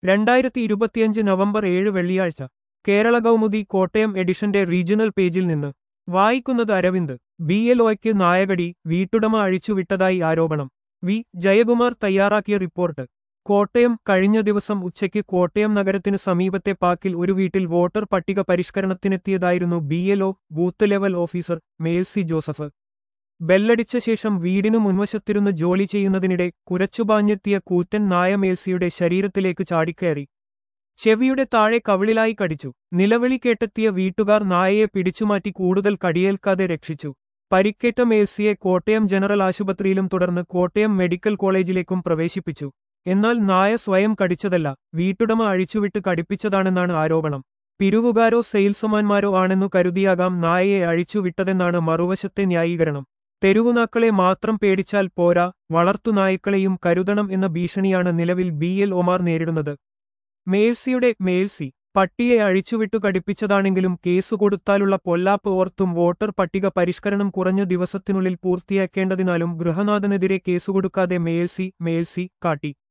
രണ്ടായിരത്തി ഇരുപത്തിയഞ്ച് നവംബർ ഏഴ് വെള്ളിയാഴ്ച കേരള കൗമുദി കോട്ടയം എഡിഷന്റെ റീജിയണൽ പേജിൽ നിന്ന് വായിക്കുന്നത് അരവിന്ദ് ബി എൽ ഒയ്ക്ക് നായകടി വീട്ടുടമ അഴിച്ചുവിട്ടതായി ആരോപണം വി ജയകുമാർ തയ്യാറാക്കിയ റിപ്പോർട്ട് കോട്ടയം കഴിഞ്ഞ ദിവസം ഉച്ചയ്ക്ക് കോട്ടയം നഗരത്തിന് സമീപത്തെ പാക്കിൽ ഒരു വീട്ടിൽ വോട്ടർ പട്ടിക പരിഷ്കരണത്തിനെത്തിയതായിരുന്നു B L O booth level officer മേൽസി ജോസഫ് ബെല്ലടിച്ച ശേഷം വീടിനു മുൻവശത്തിരുന്ന് ജോലി ചെയ്യുന്നതിനിടെ കുരച്ചുപാഞ്ഞെത്തിയ കൂറ്റൻ നായ മേൽസിയുടെ ശരീരത്തിലേക്ക് ചാടിക്കയറി ചെവിയുടെ താഴെ കവിളിലായി കടിച്ചു നിലവിളി കേട്ടെത്തിയ വീട്ടുകാർ നായയെ പിടിച്ചുമാറ്റി കൂടുതൽ കടിയേൽക്കാതെ രക്ഷിച്ചു പരിക്കേറ്റ മേൽസിയെ കോട്ടയം ജനറൽ ആശുപത്രിയിലും തുടർന്ന് കോട്ടയം മെഡിക്കൽ കോളേജിലേക്കും പ്രവേശിപ്പിച്ചു എന്നാൽ നായ സ്വയം കടിച്ചതല്ല വീട്ടുടമ അഴിച്ചുവിട്ട് കടിപ്പിച്ചതാണെന്നാണ് ആരോപണം പിരിവുകാരോ സെയിൽസ്മാൻമാരോ ആണെന്നു കരുതിയാകാം നായയെ അഴിച്ചുവിട്ടതെന്നാണ് മറുവശത്തെ ന്യായീകരണം തെരുവുനാക്കളെ മാത്രം പേടിച്ചാൽ പോരാ വളർത്തുനായ്ക്കളെയും കരുതണം എന്ന ഭീഷണിയാണ് നിലവിൽ ബി എൽ ഒമാർ നേരിടുന്നത് മേൽസിയുടെ മേൽസി പട്ടിയെ അഴിച്ചുവിട്ടു കടിപ്പിച്ചതാണെങ്കിലും കേസ് കൊടുത്താലുള്ള പൊല്ലാപ്പ് ഓർത്തും വോട്ടർ പട്ടിക പരിഷ്കരണം കുറഞ്ഞ ദിവസത്തിനുള്ളിൽ പൂർത്തിയാക്കേണ്ടതിനാലും ഗൃഹനാഥനെതിരെ കേസുകൊടുക്കാതെ മേൽസി മേൽസി കാട്ടി